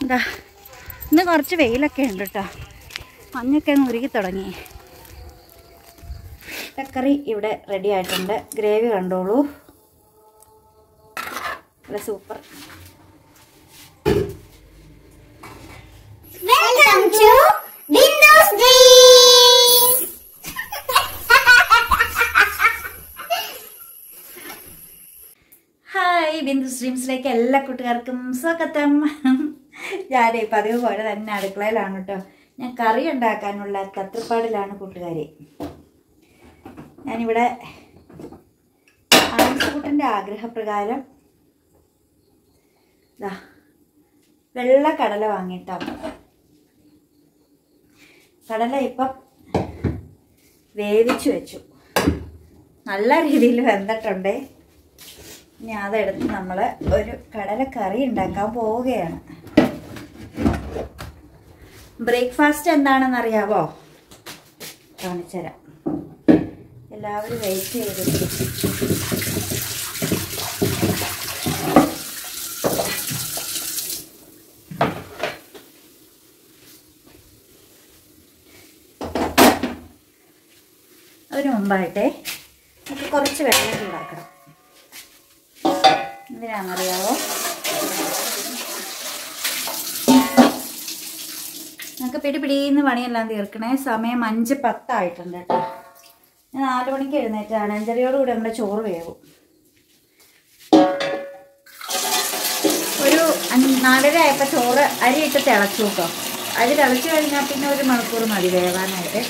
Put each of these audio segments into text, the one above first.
എന്താ ഇന്ന് കുറച്ച് വെയിലൊക്കെ ഉണ്ട് കേട്ടോ മഞ്ഞൊക്കെ ഒന്ന് ഉരുകി തുടങ്ങി ചക്കറി ഇവിടെ റെഡി ആയിട്ടുണ്ട് ഗ്രേവി കണ്ടോളൂ നല്ല super Welcome to Windows Dreams. Hi Bindu സ്ട്രീംസിലേക്ക് എല്ലാ കൂട്ടുകാർക്കും സ്വാഗതം ഞാനേ പതിവ് പോലെ തന്നെ അടുക്കളയിലാണ് കേട്ടോ ഞാൻ കറി ഉണ്ടാക്കാനുള്ള തത്രപ്പാടിലാണ് കൂട്ടുകാരെ ഞാനിവിടെ ആൻസുകുട്ടൻ്റെ ആഗ്രഹപ്രകാരം ദാ വെള്ള കടല വാങ്ങിയിട്ടാണ് കടല ഇപ്പം വേവിച്ചു വെച്ചു നല്ല രീതിയിൽ വെന്തിട്ടുണ്ടേ ഇനി അതെടുത്ത് നമ്മൾ ഒരു കടലക്കറി ഉണ്ടാക്കാൻ പോവുകയാണ് ബ്രേക്ക്ഫാസ്റ്റ് എന്താണെന്ന് അറിയാവോ കാണിച്ചുതരാം എല്ലാവരും വെയിറ്റ് ചെയ്തിരിക്കും അതിന് മുമ്പായിട്ടേ നമുക്ക് കുറച്ച് വെള്ളം ചൂടാക്കണം എന്തിനാണെന്നറിയാവോ നമുക്ക് പിടി പിടിന്ന് പണിയെല്ലാം തീർക്കണേ സമയം അഞ്ച് പത്തായിട്ടുണ്ട് കേട്ടോ ഞാൻ നാല് മണിക്ക് എഴുന്നേറ്റാണ് അഞ്ചരയോടുകൂടി നമ്മുടെ ചോറ് വേവും ഒരു അഞ്ച് നാലര ആയപ്പോൾ ചോറ് അരിയിട്ട് തിളച്ചു കേട്ടോ അരി തിളച്ച് കഴിഞ്ഞാൽ പിന്നെ ഒരു മണിക്കൂർ മതി വേവാനായിട്ട്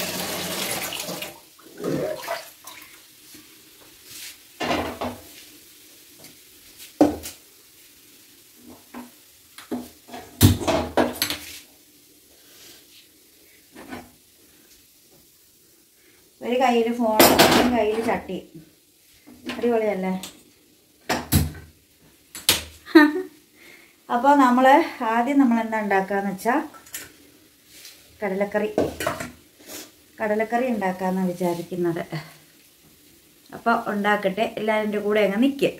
ഒരു കയ്യിൽ ഫോൺ ഒരു കയ്യിൽ ചട്ടി അടിപൊളിയല്ലേ അപ്പോൾ നമ്മൾ ആദ്യം നമ്മൾ എന്താ ഉണ്ടാക്കാന്ന് വെച്ചാൽ കടലക്കറി കടലക്കറി ഉണ്ടാക്കാമെന്ന് വിചാരിക്കുന്നത് അപ്പോൾ ഉണ്ടാക്കട്ടെ എല്ലാവരുടെ കൂടെ അങ്ങ് നിൽക്കുക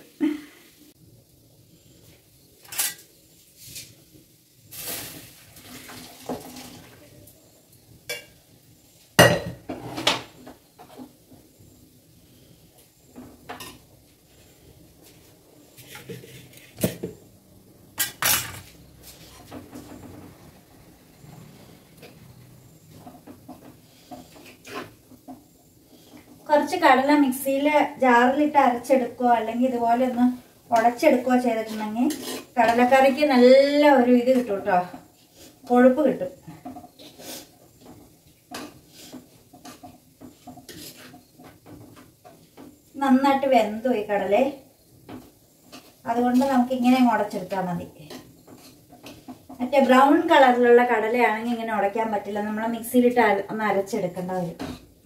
കുറച്ച് കടല മിക്സിയിൽ ജാറിലിട്ട് അരച്ചെടുക്കുകയോ അല്ലെങ്കിൽ ഇതുപോലെ ഒന്ന് ഉടച്ചെടുക്കുകയോ ചെയ്തിട്ടുണ്ടെങ്കിൽ കടലക്കറിക്ക് നല്ല ഒരു ഇത് കിട്ടും കേട്ടോ കൊഴുപ്പ് കിട്ടും നന്നായിട്ട് വെന്തു ഈ കടലേ അതുകൊണ്ട് നമുക്ക് ഇങ്ങനെ അങ്ങ് ഉടച്ചെടുത്താൽ മതി മറ്റേ ബ്രൗൺ കളറിലുള്ള കടലയാണെങ്കിൽ ഇങ്ങനെ ഉടയ്ക്കാൻ പറ്റില്ല നമ്മൾ മിക്സിയിലിട്ട് അര- ഒന്ന് അരച്ചെടുക്കേണ്ട വരും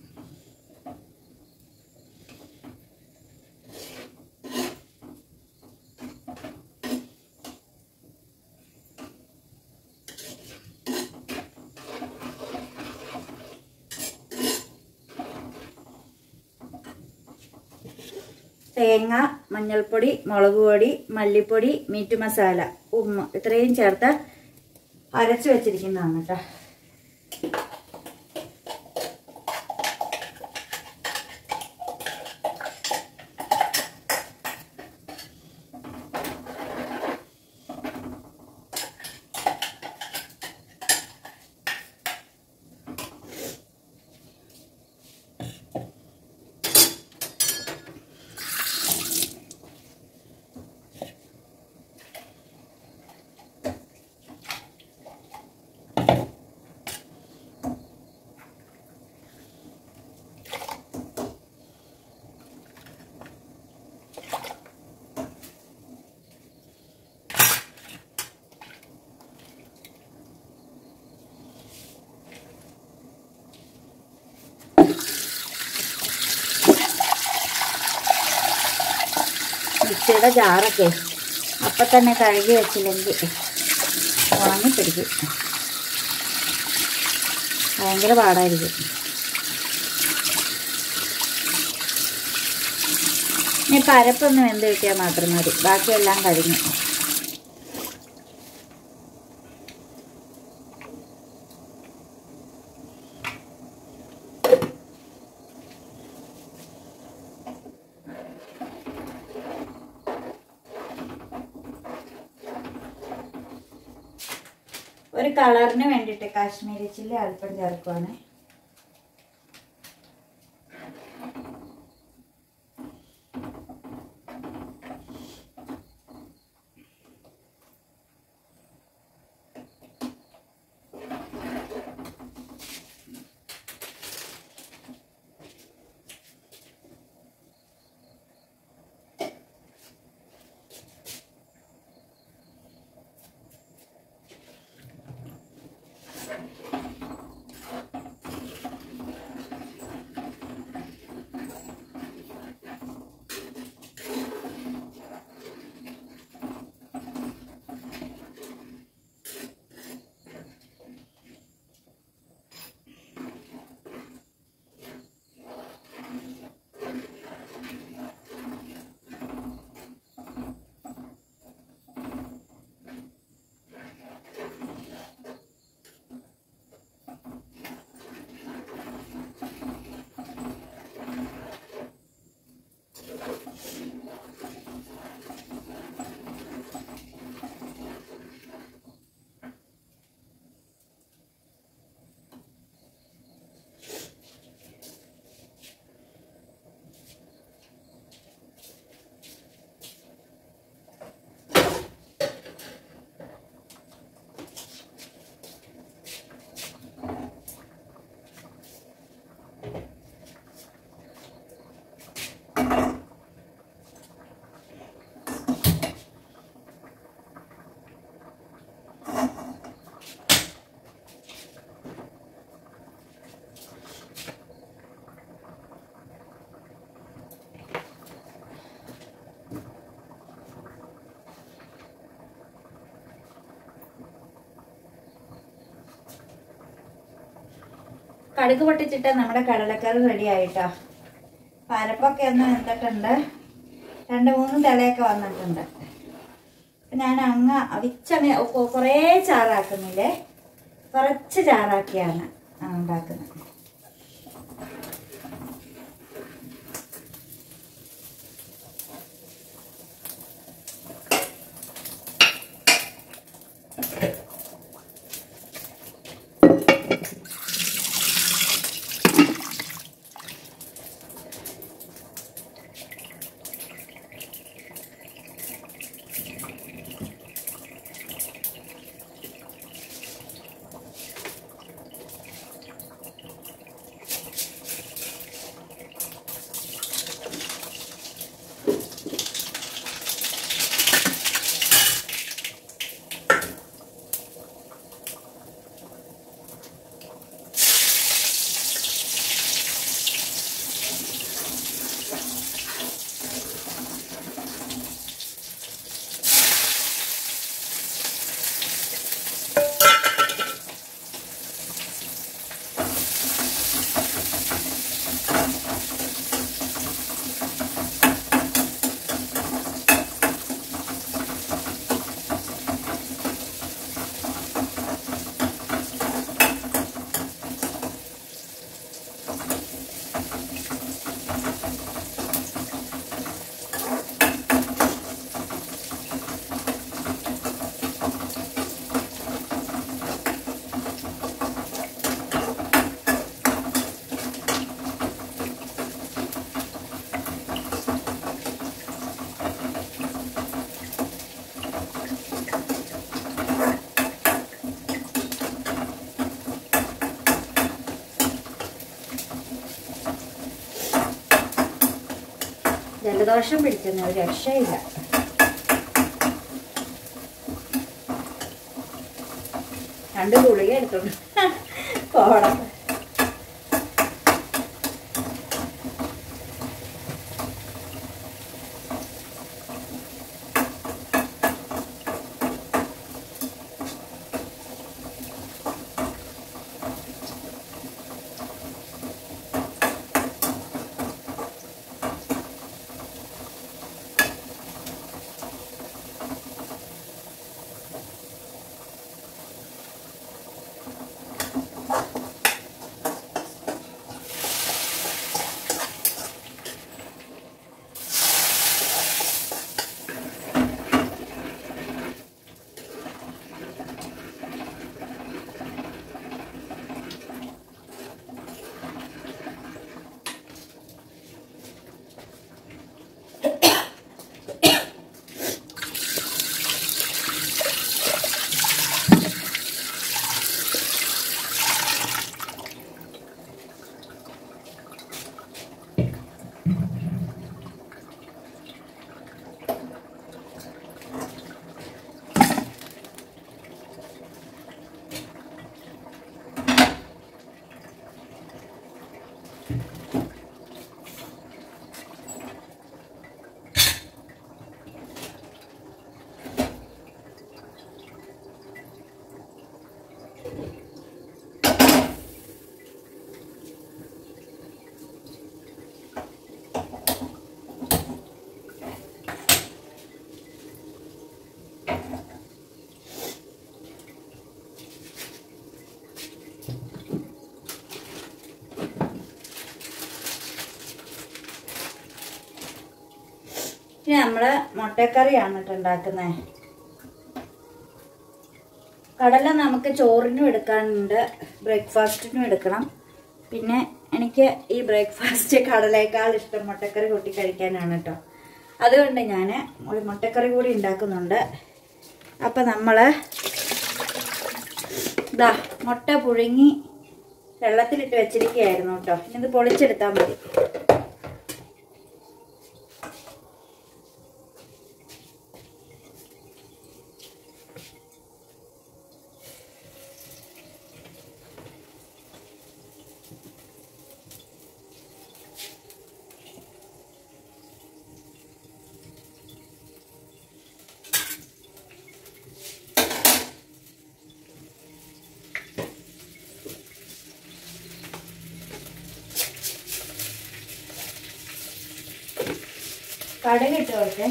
തേങ്ങ മഞ്ഞൾപ്പൊടി മുളക് പൊടി മല്ലിപ്പൊടി മീറ്റ് മസാല ഉമ്മ ഇത്രയും ചേർത്ത് അരച്ചു വെച്ചിരിക്കുന്നതാണ് കേട്ടോ മിക്സിയുടെ ജാറൊക്കെ അപ്പം തന്നെ കഴുകി വെച്ചില്ലെങ്കിൽ ഉണങ്ങി പിടിക്കും ഭയങ്കര പാടായിരിക്കും ഇനി പരപ്പൊന്ന് വെന്ത് കിട്ടിയാൽ മാത്രം മതി ബാക്കിയെല്ലാം കഴിഞ്ഞു ഒരു കളറിന് വേണ്ടിയിട്ട് കാശ്മീരി ചില്ലി അല്പം ചേർക്കുവാണ് കടുക് പൊട്ടിച്ചിട്ട് നമ്മുടെ കടലക്കറി റെഡി ആയിട്ടോ പരപ്പൊക്കെ ഒന്ന് വെന്തിട്ടുണ്ട് രണ്ട് മൂന്ന് തിളയൊക്കെ വന്നിട്ടുണ്ട് അപ്പൊ ഞാൻ അങ്ങ് അവിച്ചങ്ങ് കൊ- കുറേ ചാറാക്കുന്നില്ലേ കുറച്ച് ചാറാക്കിയാണ് ആ, ഉണ്ടാക്കുന്നത് ജലദോഷം പിടിച്ചെന്ന് ഒരു രക്ഷയില്ല രണ്ട് ഗുളിക എടുത്തോണ്ട് പോണം ഇനി നമ്മള് മുട്ടക്കറിയാണ് കേട്ടോ ഉണ്ടാക്കുന്നത് കടല നമുക്ക് ചോറിനും എടുക്കാനുണ്ട് ബ്രേക്ക്ഫാസ്റ്റിനും എടുക്കണം പിന്നെ എനിക്ക് ഈ ബ്രേക്ക്ഫാസ്റ്റ് കടലേക്കാൾ ഇഷ്ടം മുട്ടക്കറി കൂട്ടി കഴിക്കാനാണ് കേട്ടോ അതുകൊണ്ട് ഞാൻ ഒരു മുട്ടക്കറി കൂടി ഉണ്ടാക്കുന്നുണ്ട് അപ്പം നമ്മൾ ഇതാ മുട്ട പുഴുങ്ങി വെള്ളത്തിലിട്ട് വെച്ചിരിക്കുകയായിരുന്നു കേട്ടോ ഇനി ഇത് പൊളിച്ചെടുത്താൽ മതി കടുക് ഇട്ട് കൊടുത്തേ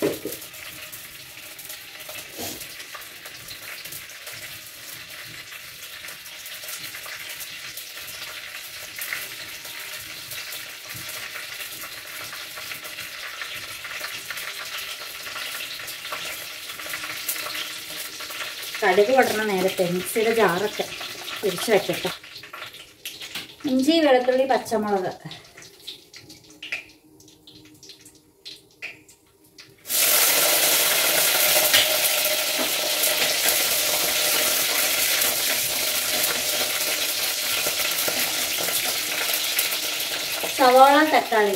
കടുക് പൊടണ നേരത്തെ മിക്സിയുടെ ജാറൊക്കെ തിരിച്ചു വെക്കട്ടെ ഇഞ്ചി വെളുത്തുള്ളി പച്ചമുളക് സവാള തക്കാളി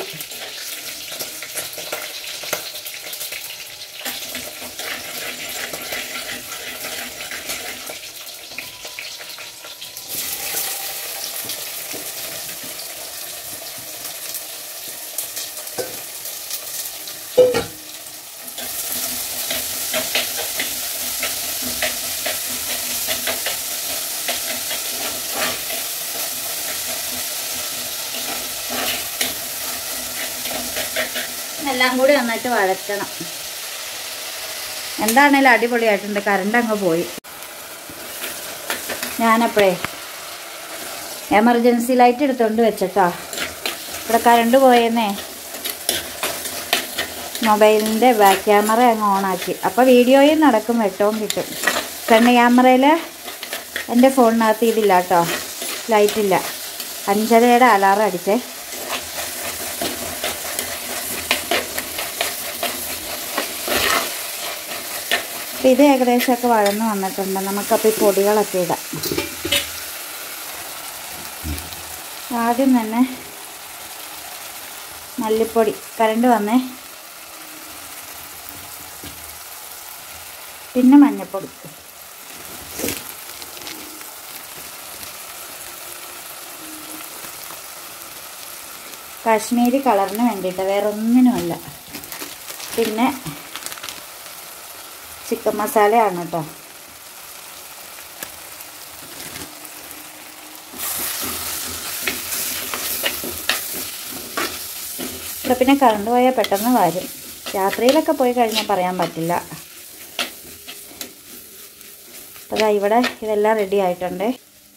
എല്ലാം കൂടി നന്നായിട്ട് വഴറ്റണം എന്താണേലും അടിപൊളിയായിട്ടുണ്ട് കറണ്ട് അങ്ങ് പോയി ഞാനപ്പോഴേ എമർജൻസി ലൈറ്റ് എടുത്തോണ്ട് വെച്ചിട്ടാ ഇവിടെ കറണ്ട് പോയെന്നേ മൊബൈലിൻ്റെ ബാക്ക് ക്യാമറ അങ്ങ് ഓണാക്കി അപ്പോൾ വീഡിയോയും നടക്കും വെട്ടവും കിട്ടും ഫ്രണ്ട് ക്യാമറയിൽ എൻ്റെ ഫോണിനകത്ത് ഇതില്ല കേട്ടോ ലൈറ്റില്ല അഞ്ചരയുടെ അലാറം അടിച്ചേ അപ്പം ഇത് ഏകദേശമൊക്കെ വഴന്ന് വന്നിട്ടുണ്ട് നമുക്കപ്പോൾ ഈ പൊടികളൊക്കെ ഇടാം ആദ്യം തന്നെ മല്ലിപ്പൊടി കരണ്ട് വന്നേ പിന്നെ മഞ്ഞൾപ്പൊടി കാശ്മീരി കളറിന് വേണ്ടിയിട്ട് വേറെ ഒന്നിനുമല്ല പിന്നെ ചിക്കൻ മസാലയാണ് കേട്ടോ ഇവിടെ പിന്നെ കറണ്ട് പോയാൽ പെട്ടെന്ന് വരും രാത്രിയിലൊക്കെ പോയി കഴിഞ്ഞാൽ പറയാൻ പറ്റില്ല അപ്പോൾ ദാ ഇവിടെ ഇതെല്ലാം റെഡി ആയിട്ടുണ്ട്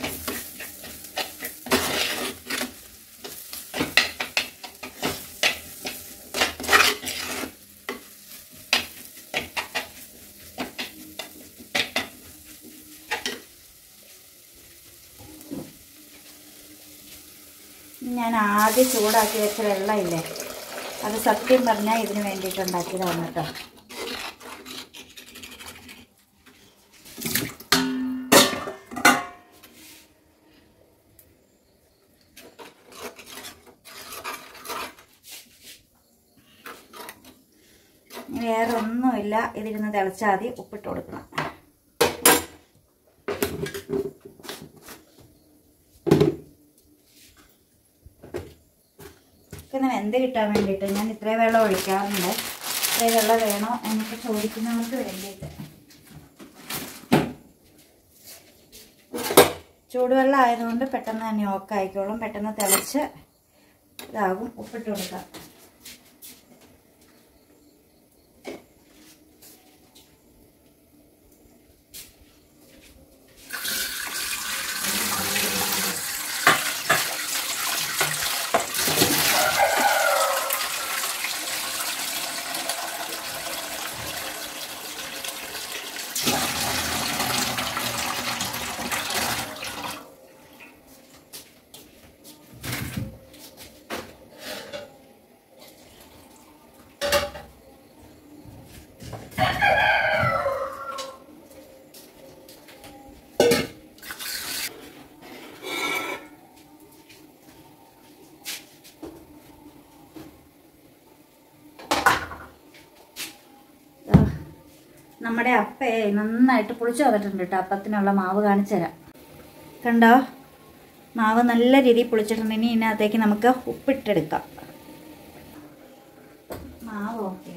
ഞാൻ ആദ്യം ചൂടാക്കി വെച്ച വെള്ളമില്ലേ അത് സത്യം പറഞ്ഞാൽ ഇതിന് വേണ്ടിയിട്ട് ഉണ്ടാക്കിയതാണ് കേട്ടോ ഇനി വേറെ ഒന്നുമില്ല ഇതിരുന്ന് തിളച്ചാൽ മതി ഉപ്പിട്ട് കൊടുക്കണം പിന്നെ വെന്ത് കിട്ടാൻ വേണ്ടിയിട്ട് ഞാൻ ഇത്രയും വെള്ളം ഒഴിക്കാറുണ്ട് ഇത്രയും വെള്ളം വേണോ എന്നൊക്കെ ചോദിക്കുന്നവർക്ക് വേണ്ടിയിട്ട് ചൂടുവെള്ളം ആയതുകൊണ്ട് പെട്ടെന്ന് തന്നെ ഓക്കെ ആയിക്കോളും പെട്ടെന്ന് തിളച്ച് ഇതാകും ഉപ്പിട്ട് കൊടുക്കാം നമ്മുടെ അപ്പേ നന്നായിട്ട് പുളിച്ചു വന്നിട്ടുണ്ട് കേട്ടോ അപ്പത്തിനുള്ള മാവ് കാണിച്ചു തരാം കണ്ടോ മാവ് നല്ല രീതിയിൽ പുളിച്ചിട്ടുണ്ട് ഇനി ഇതിനകത്തേക്ക് നമുക്ക് ഉപ്പിട്ടെടുക്കാം മാവ് ഓക്കെ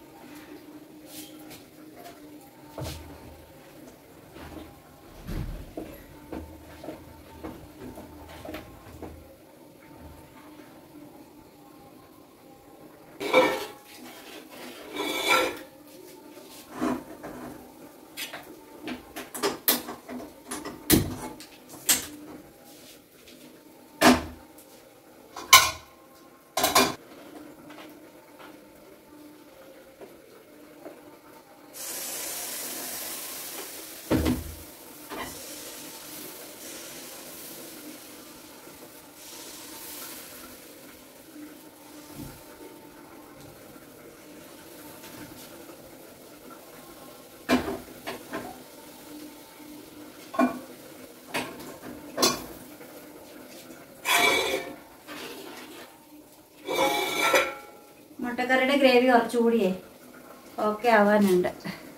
മുട്ടക്കറിയുടെ ഗ്രേവി കുറച്ചുകൂടിയേ ഓക്കെ ആവാനുണ്ട്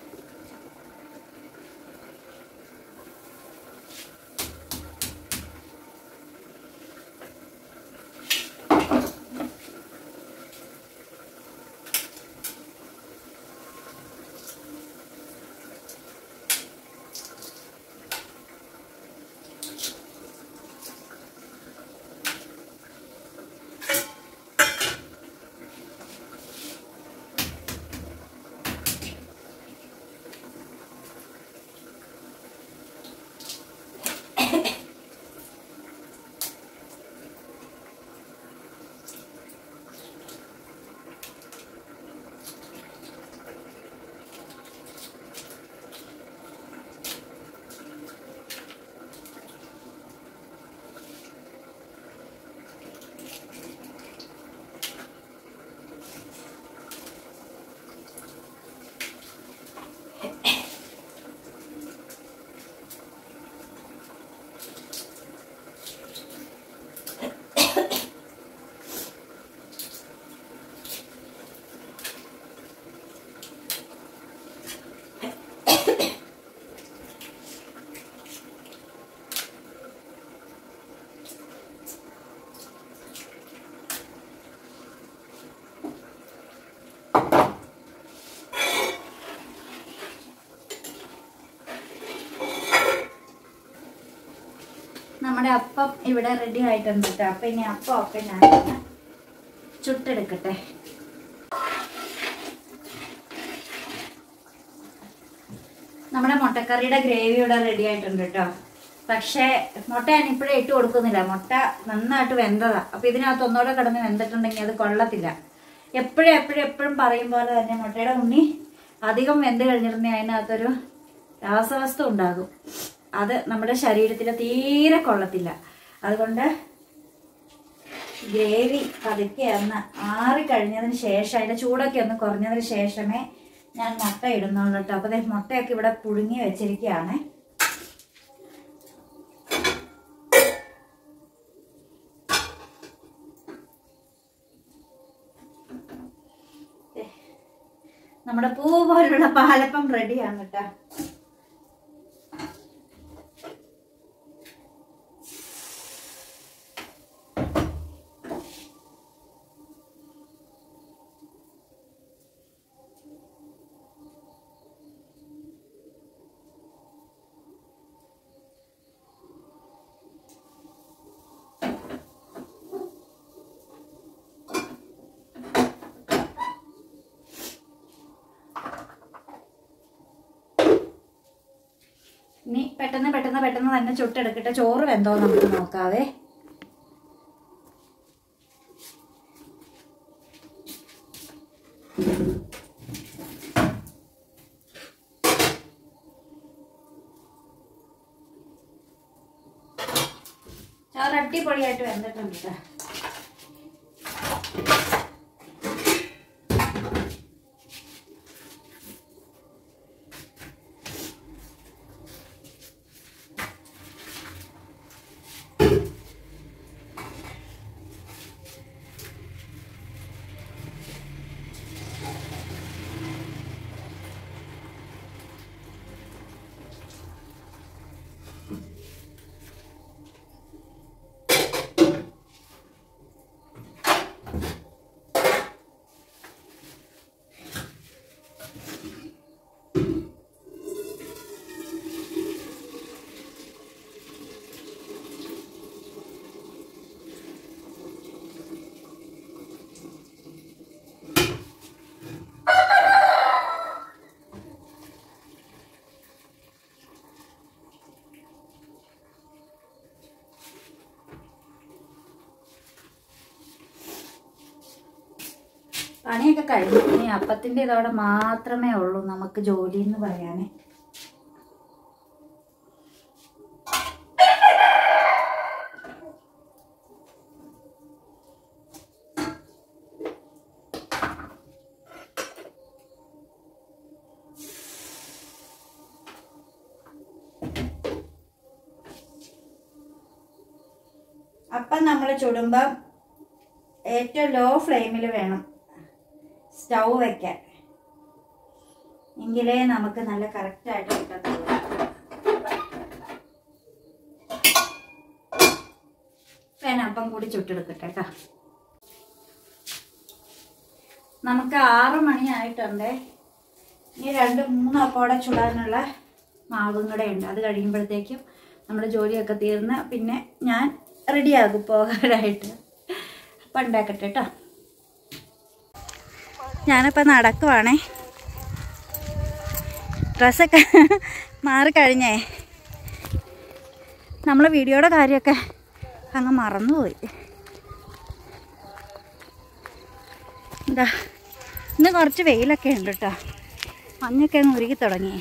നമ്മുടെ അപ്പം ഇവിടെ റെഡി ആയിട്ടുണ്ട് കേട്ടോ അപ്പൊ ഇനി അപ്പം ഒക്കെ ഞാൻ ചുട്ടെടുക്കട്ടെ നമ്മുടെ മുട്ടക്കറിയുടെ ഗ്രേവി ഇവിടെ റെഡി ആയിട്ടുണ്ട് കേട്ടോ പക്ഷേ മുട്ട ഞാൻ ഇപ്പോഴേ ഇട്ട് കൊടുക്കുന്നില്ല മുട്ട നന്നായിട്ട് വെന്തതാ അപ്പൊ ഇതിനകത്ത് ഒന്നുകൂടെ കിടന്ന് വെന്തിട്ടുണ്ടെങ്കിൽ അത് കൊള്ളത്തില്ല എപ്പോഴും എപ്പോഴും എപ്പോഴും പറയും പോലെ തന്നെ മുട്ടയുടെ ഉണ്ണി അധികം വെന്ത് കഴിഞ്ഞിരുന്നെങ്കിൽ അതിനകത്തൊരു രാസവസ്തു ഉണ്ടാകും അത് നമ്മുടെ ശരീരത്തിൽ തീരെ കൊള്ളത്തില്ല അതുകൊണ്ട് ഗ്രേവി പതുക്കെ ഒന്ന് ആറി കഴിഞ്ഞതിന് ശേഷം അതിന്റെ ചൂടൊക്കെ ഒന്ന് കുറഞ്ഞതിന് ശേഷമേ ഞാൻ മുട്ട ഇടുന്നുള്ളൂ കേട്ടോ അപ്പൊ ദേ മുട്ടയൊക്കെ ഇവിടെ പുഴുങ്ങി വെച്ചിരിക്കുകയാണ് ദേ, നമ്മുടെ പൂ പോലുള്ള പാലപ്പം റെഡിയാണ് കേട്ടോ ഇനി പെട്ടെന്ന് പെട്ടെന്ന് പെട്ടെന്ന് തന്നെ ചുട്ടെടുക്കട്ടെ ചോറ് വെന്തോ നമുക്ക് നോക്കാവേ ചോറ് അടിപൊളിയായിട്ട് വെന്തിട്ടുണ്ട് ട്ടോ. പണിയൊക്കെ കഴിഞ്ഞു ഇനി അപ്പത്തിന്റെ ഇതോടെ മാത്രമേ ഉള്ളൂ നമുക്ക് ജോലി എന്ന് പറയാനേ അപ്പം നമ്മൾ ചുടുമ്പം ഏറ്റവും ലോ ഫ്ലെയിമിൽ വേണം സ്റ്റൗ വെക്കാൻ എങ്കിലേ നമുക്ക് നല്ല കറക്റ്റായിട്ട് കിട്ടത്തുള്ളൂ വേണം അപ്പം കൂടി ചുട്ടെടുക്കട്ടെ കേട്ടോ നമുക്ക് ആറ് മണിയായിട്ടുണ്ട് ഇനി രണ്ട് മൂന്ന് അപ്പോടെ ചുടാനുള്ള മാവും കൂടെ ഉണ്ട് അത് കഴിയുമ്പോഴത്തേക്കും നമ്മുടെ ജോലിയൊക്കെ തീർന്ന് പിന്നെ ഞാൻ റെഡിയാകും പോകാനായിട്ട് അപ്പം ഉണ്ടാക്കട്ടെ കേട്ടോ ഞാനിപ്പോൾ നടക്കുവാണേ ഡ്രസ്സൊക്കെ മാറിക്കഴിഞ്ഞേ നമ്മൾ വീഡിയോയുടെ കാര്യമൊക്കെ അങ്ങ് മറന്നുപോയി എന്താ ഇന്ന് കുറച്ച് വെയിലൊക്കെ ഉണ്ട് കേട്ടോ മഞ്ഞൊക്കെ അങ്ങ് ഉരുകി തുടങ്ങി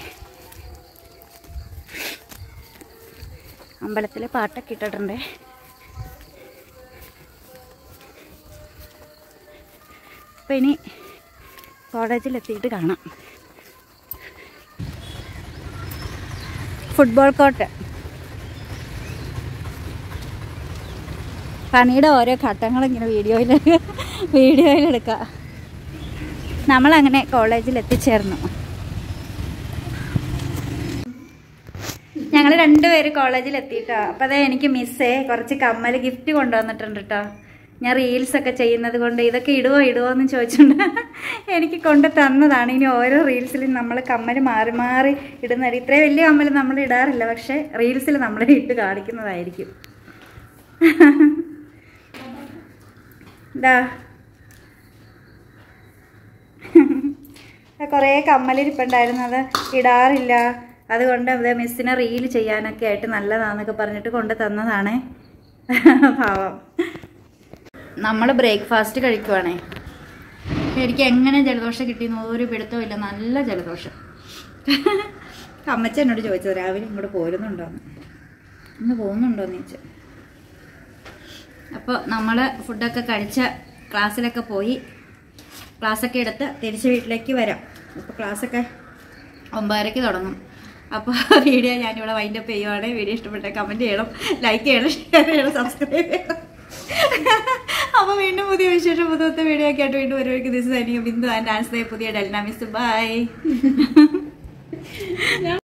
അമ്പലത്തിൽ പാട്ടൊക്കെ ഇട്ടിട്ടുണ്ടേ അപ്പം ഇനി കോളേജിലെത്തിയിട്ട് കാണാം ഫുട്ബോൾ കോർട്ട് പണിയുടെ ഓരോ ഘട്ടങ്ങൾ ഇങ്ങനെ വീഡിയോയിൽ വീഡിയോയിൽ എടുക്കാം നമ്മളങ്ങനെ കോളേജിൽ എത്തിച്ചേർന്നു ഞങ്ങൾ രണ്ടുപേര് കോളേജിൽ എത്തിയിട്ടോ അപ്പോൾ അതെ എനിക്ക് മിസ്സേ കുറച്ച് കമ്മൽ ഗിഫ്റ്റ് കൊണ്ടുവന്നിട്ടുണ്ട് കേട്ടോ ഞാൻ റീൽസ് ഒക്കെ ചെയ്യുന്നത് കൊണ്ട് ഇതൊക്കെ ഇടുവോ ഇടുവോ എന്ന് ചോദിച്ചുകൊണ്ട് എനിക്ക് കൊണ്ട് തന്നതാണ് ഇനി ഓരോ റീൽസിലും നമ്മൾ കമ്മൽ മാറി മാറി ഇടുന്നത് ഇത്രയും വലിയ കമ്മൽ നമ്മൾ ഇടാറില്ല പക്ഷേ റീൽസിൽ നമ്മൾ ഇട്ട് കാണിക്കുന്നതായിരിക്കും എന്താ കുറേ കമ്മലിരിപ്പുണ്ടായിരുന്നു അത് ഇടാറില്ല അതുകൊണ്ട് അത് മിസ്സിനെ റീൽ ചെയ്യാനൊക്കെ ആയിട്ട് നല്ലതാന്നൊക്കെ പറഞ്ഞിട്ട് കൊണ്ട് തന്നതാണേ പാവം നമ്മൾ ബ്രേക്ക്ഫാസ്റ്റ് കഴിക്കുവാണേ എനിക്ക് എങ്ങനെ ജലദോഷം കിട്ടിയെന്ന് ഒരു പിടുത്തവും ഇല്ല നല്ല ജലദോഷം അമ്മച്ച എന്നോട് ചോദിച്ചത് രാവിലെ ഇങ്ങോട്ട് പോരുന്നുണ്ടോന്ന് ഇന്ന് പോകുന്നുണ്ടോന്ന് ചോദിച്ചു അപ്പോൾ നമ്മൾ ഫുഡൊക്കെ കഴിച്ച് ക്ലാസ്സിലൊക്കെ പോയി ക്ലാസ്സൊക്കെ എടുത്ത് തിരിച്ച് വീട്ടിലേക്ക് വരാം അപ്പോൾ ക്ലാസ്സൊക്കെ ഒമ്പതരയ്ക്ക് തുടങ്ങും അപ്പോൾ വീഡിയോ ഞാനിവിടെ വൈൻഡപ്പ് ചെയ്യുവാണ് വീഡിയോ ഇഷ്ടപ്പെട്ട കമൻറ്റ് ചെയ്യണം ലൈക്ക് ചെയ്യണം ഷെയർ ചെയ്യണം സബ്സ്ക്രൈബ് ചെയ്യണം അപ്പോൾ വീണ്ടും പുതിയ വിശേഷം പുതുത്തെ വീഡിയോ ഒക്കെ ആയിട്ട് വീണ്ടും വരുമായിരിക്കും ദിസ് ബിന്ദു ആൻഡ് ആൻസ് പുതിയ ഡെൽന മിസ് ബൈ